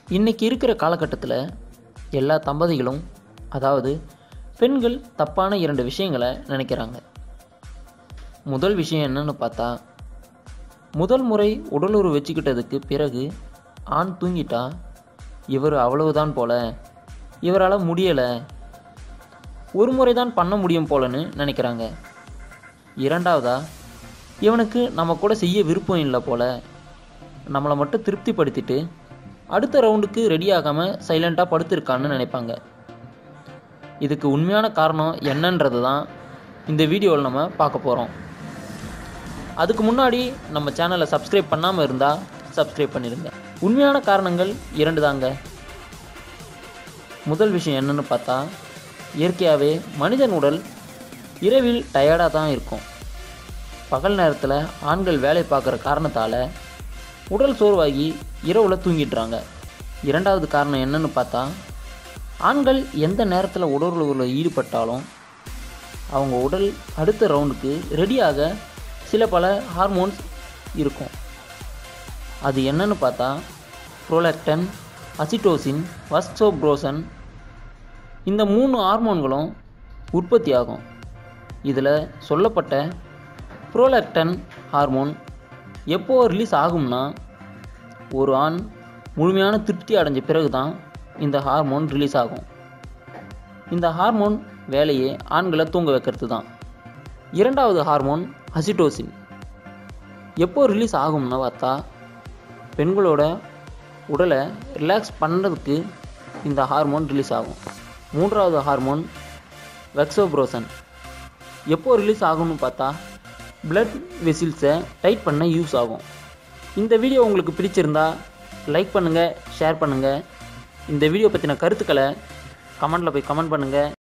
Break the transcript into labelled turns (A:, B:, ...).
A: இன்றைக்கி இருக்கிற காலகட்டத்தில் எல்லா தம்பதிகளும் அதாவது பெண்கள் தப்பான இரண்டு விஷயங்களை நினைக்கிறாங்க முதல் விஷயம் என்னன்னு பார்த்தா முதல் முறை உடலுறவு வச்சுக்கிட்டதுக்கு பிறகு ஆண் தூங்கிட்டா இவர் அவ்வளவுதான் போல இவரால் முடியலை ஒரு முறை தான் பண்ண முடியும் போலன்னு நினைக்கிறாங்க இரண்டாவதா இவனுக்கு நம்ம கூட செய்ய விருப்பம் இல்லை போல நம்மளை மட்டும் திருப்திப்படுத்திட்டு அடுத்த ரவுண்டுக்கு ரெடி ஆகாமல் சைலண்ட்டாக படுத்திருக்கான்னு நினைப்பாங்க இதுக்கு உண்மையான காரணம் என்னன்றது தான் இந்த வீடியோவில் நம்ம பார்க்க போகிறோம் அதுக்கு முன்னாடி நம்ம சேனலை சப்ஸ்கிரைப் பண்ணாமல் இருந்தால் சப்ஸ்கிரைப் பண்ணிடுங்க உண்மையான காரணங்கள் இரண்டு தாங்க முதல் விஷயம் என்னன்னு பார்த்தா இயற்கையாகவே மனிதன் உடல் இரவில் டயர்டாக தான் இருக்கும் பகல் நேரத்தில் ஆண்கள் வேலை பார்க்குற காரணத்தால் உடல் சோர்வாகி இரவில் தூங்கிடுறாங்க இரண்டாவது காரணம் என்னன்னு பார்த்தா ஆண்கள் எந்த நேரத்தில் உடலுறவில் ஈடுபட்டாலும் அவங்க உடல் அடுத்த ரவுண்டுக்கு ரெடியாக சில பல ஹார்மோன்ஸ் இருக்கும் அது என்னன்னு பார்த்தா ப்ரோலாக்டன் அசிட்டோசின் வஸ்டோப்ரோசன் இந்த மூணு ஹார்மோன்களும் உற்பத்தி ஆகும் இதில் சொல்லப்பட்ட ப்ரோலாக்டன் ஹார்மோன் எப்போ ரிலீஸ் ஆகும்னா ஒரு ஆண் முழுமையான திருப்தி அடைஞ்ச பிறகு தான் இந்த ஹார்மோன் ரிலீஸ் ஆகும் இந்த ஹார்மோன் வேலையே ஆண்களை தூங்க வைக்கிறது தான் இரண்டாவது ஹார்மோன் அசிட்டோசின் எப்போ ரிலீஸ் ஆகும்னு பார்த்தா பெண்களோட உடலை ரிலாக்ஸ் பண்ணுறதுக்கு இந்த ஹார்மோன் ரிலீஸ் ஆகும் மூன்றாவது ஹார்மோன் வெக்ஸோப்ரோசன் எப்போ ரிலீஸ் ஆகும்னு பார்த்தா பிளட் வெசில்ஸை டைட் பண்ண யூஸ் ஆகும் இந்த வீடியோ உங்களுக்கு பிடிச்சிருந்தா லைக் பண்ணுங்கள் ஷேர் பண்ணுங்கள் இந்த வீடியோ பற்றின கருத்துக்களை கமெண்டில் போய் கமெண்ட் பண்ணுங்கள்